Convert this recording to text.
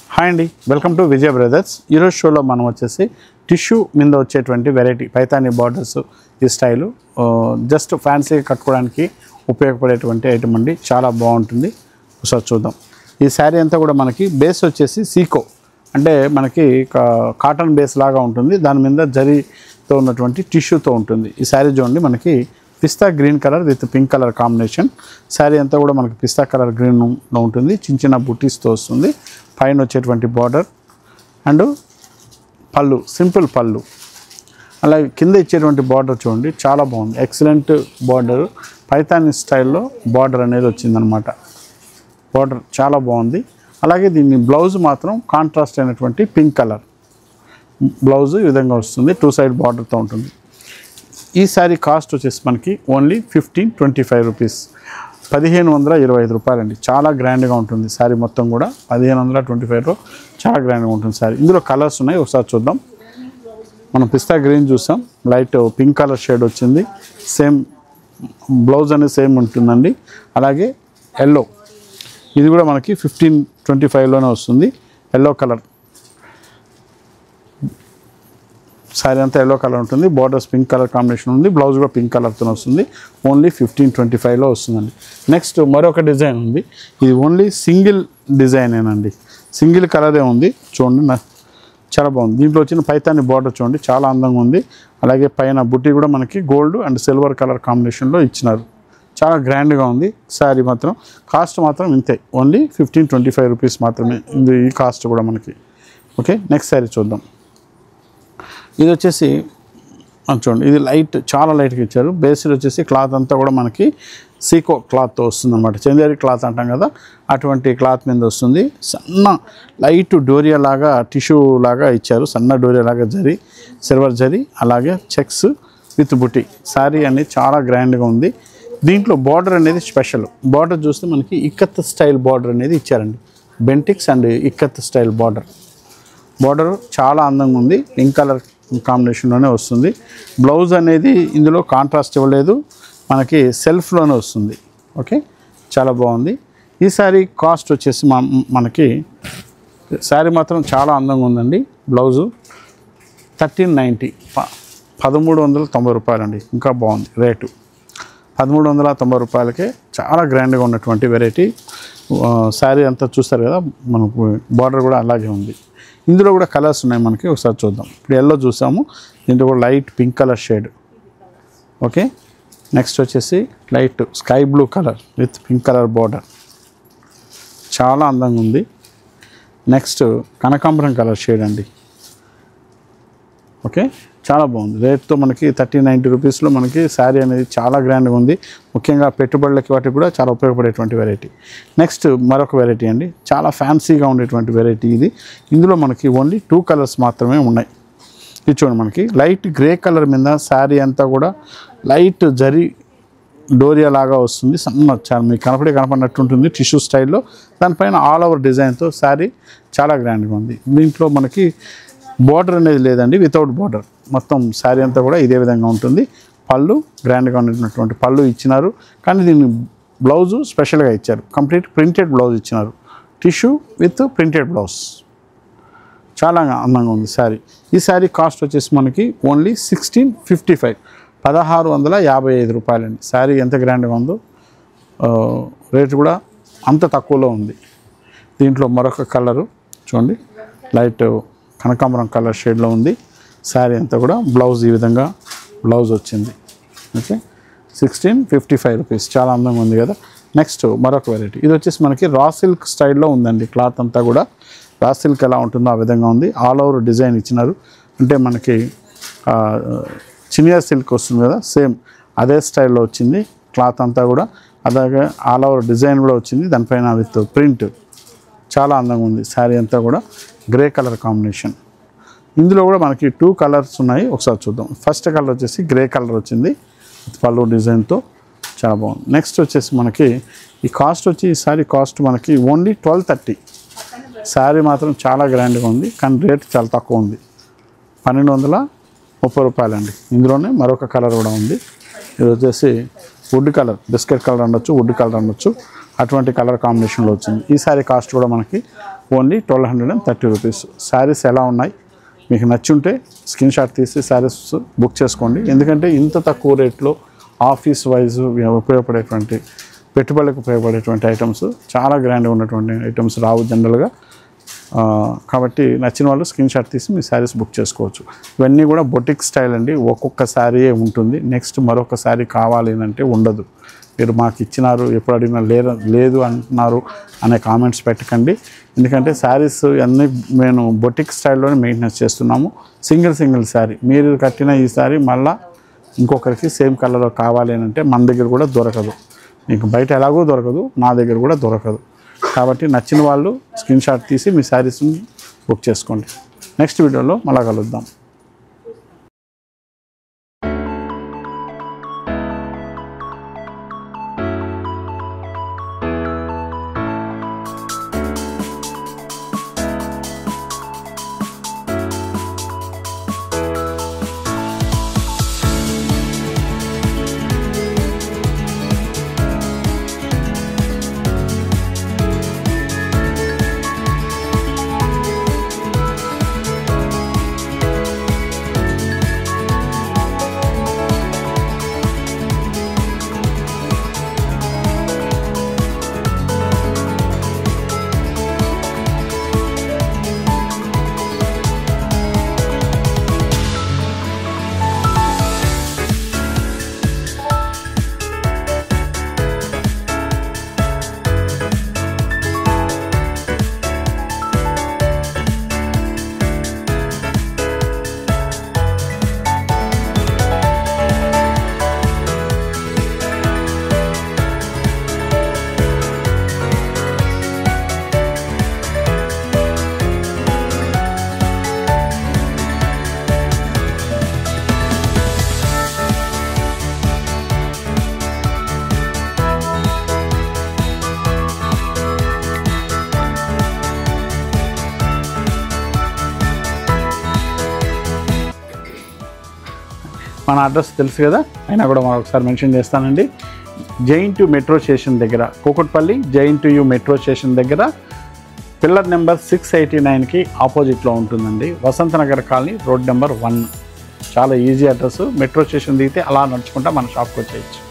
hi అండి welcome to Vijay brothers ఈరోజు షోలో మనం వచ్చేసి టిష్యూ మీద వచ్చేటువంటి వెరైటీ పైతాని బార్డర్స్ ఈ స్టైలు జస్ట్ ఫ్యాన్సీగా కట్టుకోవడానికి ఉపయోగపడేటువంటి ఐటమ్ అండి చాలా బాగుంటుంది ఒకసారి చూద్దాం ఈ శారీ అంతా కూడా మనకి బేస్ వచ్చేసి సీకో అంటే మనకి కా- కాటన్ బేస్ లాగా ఉంటుంది దాని మీద జరీతో ఉన్నటువంటి టిష్యూతో ఉంటుంది ఈ శారీ చూడండి మనకి pista green colour with pink colour combination sari అంతా కూడా మనకి పిస్తా కలర్ గ్రీన్లో ఉంటుంది చిన్న చిన్న బుటీస్తో వస్తుంది పైన వచ్చేటువంటి బార్డర్ అండ్ పళ్ళు సింపుల్ పళ్ళు అలాగే కింద ఇచ్చేటువంటి బార్డర్ చూడండి చాలా బాగుంది ఎక్సలెంట్ బార్డర్ పైతాని స్టైల్లో బార్డర్ అనేది వచ్చిందనమాట బార్డర్ చాలా బాగుంది అలాగే దీన్ని బ్లౌజ్ మాత్రం కాంట్రాస్ట్ అయినటువంటి పింక్ కలర్ బ్లౌజ్ ఈ విధంగా వస్తుంది టూ సైడ్ బార్డర్తో ఉంటుంది ఈ శారీ కాస్ట్ వచ్చేసి మనకి only fifteen twenty five rupees పదిహేను వందల ఇరవై ఐదు రూపాయలండి చాలా గ్రాండ్గా ఉంటుంది శారీ మొత్తం కూడా పదిహేను వందల ట్వంటీ ఫైవ్లో చాలా గ్రాండ్గా ఉంటుంది శారీ ఇందులో కలర్స్ ఉన్నాయి ఒకసారి చూద్దాం మనం పిస్తా గ్రీన్ చూసాం లైట్ పింక్ కలర్ షేడ్ వచ్చింది సేమ్ బ్లౌజ్ అనేది సేమ్ ఉంటుందండి అలాగే ఎల్లో ఇది కూడా మనకి ఫిఫ్టీన్ ట్వంటీ ఫైవ్లోనే వస్తుంది ఎల్లో కలర్ శారీ అంతా ఎల్లో కలర్ ఉంటుంది బార్డర్స్ పింక్ కలర్ కాంబినేషన్ ఉంది బ్లౌజ్ కూడా పింక్ కలర్తో వస్తుంది ఓన్లీ ఫిఫ్టీన్ ట్వంటీ ఫైవ్లో వస్తుందండి నెక్స్ట్ మరొక డిజైన్ ఉంది ఇది ఓన్లీ సింగిల్ డిజైనేనండి సింగిల్ కలరే ఉంది చూడండి నా చాలా బాగుంది దీంట్లో వచ్చిన పైతాని బార్డర్ చూడండి చాలా అందంగా ఉంది అలాగే పైన బుట్టి కూడా మనకి గోల్డ్ అండ్ సిల్వర్ కలర్ కాంబినేషన్లో ఇచ్చినారు చాలా గ్రాండ్గా ఉంది శారీ మాత్రం కాస్ట్ మాత్రం ఇంతే only fifteen twenty five rupees మాత్రమే ఇది ఈ కాస్ట్ కూడా మనకి ఓకే నెక్స్ట్ శారీ చూద్దాం ఇది వచ్చేసి ఆ, చూడండి ఇది లైట్ చాలా లైట్గా ఇచ్చారు బేస్డ్ వచ్చేసి క్లాత్ అంతా కూడా మనకి సీకో క్లాత్తో వస్తుంది అనమాట చందేరి క్లాత్ అంటాం కదా అటువంటి క్లాత్ మీద వస్తుంది సన్న లైట్ డోరియా లాగా టిష్యూ లాగా ఇచ్చారు సన్న డోరియా లాగా జరి సిల్వర్ జరి అలాగే చెక్స్ విత్ బుట్టి శారీ అనేది చాలా గ్రాండ్గా ఉంది దీంట్లో బార్డర్ అనేది స్పెషల్ బార్డర్ చూస్తే మనకి ఇక్కత్ స్టైల్ బార్డర్ అనేది ఇచ్చారండి బెంటిక్స్ and ikat style border border చాలా అందంగా ఉంది పింక్ కలర్ కాంబినేషన్లోనే వస్తుంది బ్లౌజ్ అనేది ఇందులో కాంట్రాస్ట్ ఇవ్వలేదు మనకి సెల్ఫ్లోనే వస్తుంది ఓకే చాలా బాగుంది ఈ శారీ కాస్ట్ వచ్చేసి మా మనకి శారీ మాత్రం చాలా అందంగా ఉందండి బ్లౌజు థర్టీన్ నైంటీ పదమూడు వందల తొంభై రూపాయలండి ఇంకా బాగుంది రేటు పదమూడు వందల తొంభై రూపాయలకే చాలా గ్రాండ్గా ఉన్నటువంటి వెరైటీ శారీ అంతా చూస్తారు కదా మనకు బార్డర్ కూడా అలాగే ఉంది ఇందులో కూడా కలర్స్ ఉన్నాయి మనకి ఒకసారి చూద్దాం ఇప్పుడు ఎల్లో చూసాము దీంట్లో కూడా light pink colour shade okay next వచ్చేసి light sky blue colour with pink colour border చాలా అందంగా ఉంది నెక్స్ట్ కనకాంబరం కలర్ షేడ్ అండి ఓకే చాలా బాగుంది రేట్తో మనకి థర్టీ నైంటీ రూపీస్లో మనకి శారీ అనేది చాలా గ్రాండ్గా ఉంది ముఖ్యంగా పెట్టుబడులకి వాటికి కూడా చాలా ఉపయోగపడేటువంటి వెరైటీ నెక్స్ట్ మరొక వెరైటీ అండి చాలా ఫ్యాన్సీగా ఉండేటువంటి వెరైటీ ఇది ఇందులో మనకి ఓన్లీ టూ కలర్స్ మాత్రమే ఉన్నాయి ఇది చూడండి మనకి లైట్ గ్రే కలర్ మీద శారీ అంతా కూడా లైట్ జరీ డోరియా లాగా వస్తుంది సన్న చాలా మీకు కనపడే కనపడినట్టు ఉంటుంది టిష్యూ స్టైల్లో దానిపైన ఆల్ ఓవర్ డిజైన్తో శారీ చాలా గ్రాండ్గా ఉంది దీంట్లో మనకి బార్డర్ అనేది లేదండి వితౌట్ బార్డర్ మొత్తం శారీ అంతా కూడా ఇదే విధంగా ఉంటుంది పళ్ళు గ్రాండ్గా ఉన్నటువంటి పళ్ళు ఇచ్చినారు కానీ దీన్ని బ్లౌజు స్పెషల్గా ఇచ్చారు కంప్లీట్ ప్రింటెడ్ బ్లౌజ్ ఇచ్చినారు టిష్యూ విత్ ప్రింటెడ్ బ్లౌజ్ చాలా అందంగా ఉంది శారీ ఈ శారీ కాస్ట్ వచ్చేసి మనకి ఓన్లీ సిక్స్టీన్ ఫిఫ్టీ ఫైవ్ పదహారు వందల యాభై ఐదు రూపాయలండి శారీ ఎంత గ్రాండ్గా ఉందో ఆ, రేటు కూడా అంత తక్కువలో ఉంది దీంట్లో మరొక కలరు చూడండి లైట్ కనకాంబరం కలర్ షేడ్లో ఉంది శారీ అంతా కూడా బ్లౌజ్ ఈ విధంగా బ్లౌజ్ వచ్చింది okay sixteen fifty five rupees చాలా అందంగా ఉంది కదా నెక్స్ట్ మరొక వెరైటీ ఇది వచ్చేసి మనకి రా సిల్క్ స్టైల్లో ఉందండి క్లాత్ అంతా కూడా రా సిల్క్ ఎలా ఉంటుందో ఆ విధంగా ఉంది ఆల్ ఓవర్ డిజైన్ ఇచ్చినారు అంటే మనకి ఆ, చినియా సిల్క్ వస్తుంది కదా సేమ్ అదే స్టైల్లో వచ్చింది క్లాత్ అంతా కూడా అలాగే ఆల్ ఓవర్ డిజైన్ కూడా వచ్చింది దానిపైన విత్ ప్రింట్ చాలా అందంగా ఉంది శారీ అంతా కూడా గ్రే కలర్ కాంబినేషన్ ఇందులో కూడా మనకి టూ కలర్స్ ఉన్నాయి ఒకసారి చూద్దాం ఫస్ట్ కలర్ వచ్చేసి గ్రే కలర్ వచ్చింది పళ్ళు డిజైన్తో చాలా బాగుంది నెక్స్ట్ వచ్చేసి మనకి ఈ కాస్ట్ వచ్చి ఈ శారీ కాస్ట్ మనకి ఓన్లీ ట్వెల్వ్ థర్టీ శారీ మాత్రం చాలా గ్రాండ్గా ఉంది కానీ రేట్ చాలా తక్కువ ఉంది పన్నెండు వందల ముప్పై రూపాయలండి ఇందులోనే మరొక కలర్ కూడా ఉంది ఇది వచ్చేసి వుడ్ కలర్ బిస్కెట్ కలర్ అనొచ్చు వుడ్ కలర్ అనొచ్చు అటువంటి కలర్ కాంబినేషన్లో వచ్చింది ఈ సారీ కాస్ట్ కూడా మనకి only twelve hundred and thirty rupees saris ఎలా ఉన్నాయి మీకు నచ్చుంటే స్క్రీన్ షాట్ తీసి శారీస్ బుక్ చేసుకోండి ఎందుకంటే ఇంత తక్కువ రేట్లో ఆఫీస్ వైజ్ ఉపయోగపడేటువంటి పెట్టుబడులకు ఉపయోగపడేటువంటి ఐటమ్స్ చాలా గ్రాండ్గా ఉన్నటువంటి ఐటమ్స్ రావు జనరల్గా ఆ, కాబట్టి నచ్చిన వాళ్ళు స్క్రీన్ షాట్ తీసి మీ శారీస్ బుక్ చేసుకోవచ్చు ఇవన్నీ కూడా బొటిక్ స్టైల్ అండి ఒక్కొక్క శారీయే ఉంటుంది నెక్స్ట్ మరొక శారీ కావాలి అని అంటే ఉండదు మీరు మాకు ఇచ్చినారు ఎప్పుడు అడిగినా లేరు లేదు అంటున్నారు అనే కామెంట్స్ పెట్టకండి ఎందుకంటే శారీస్ అన్నీ మేము బొటిక్ స్టైల్లోనే మెయింటెనెన్స్ చేస్తున్నాము సింగిల్ సింగిల్ శారీ మీరు కట్టిన ఈ శారీ మళ్ళా ఇంకొకరికి సేమ్ కలర్ కావాలి అని అంటే మన దగ్గర కూడా దొరకదు మీకు బయట ఎలాగో దొరకదు నా దగ్గర కూడా దొరకదు కాబట్టి నచ్చిన వాళ్ళు స్క్రీన్ షాట్ తీసి మీ శారీస్ని బుక్ చేసుకోండి నెక్స్ట్ వీడియోలో మళ్ళా కలుద్దాం మన అడ్రస్ తెలుసు కదా అయినా కూడా మరొకసారి మెన్షన్ చేస్తానండి జైన్ టు మెట్రో స్టేషన్ దగ్గర Kukatpally J N T U metro station దగ్గర పిల్లర్ నెంబర్ సిక్స్ ఎయిటీ నైన్కి ఆపోజిట్లో ఉంటుందండి Vasanthnagar colony road number one చాలా ఈజీ అడ్రస్ మెట్రో స్టేషన్ దిగితే అలా నడుచుకుంటా మన షాప్కి వచ్చేయచ్చు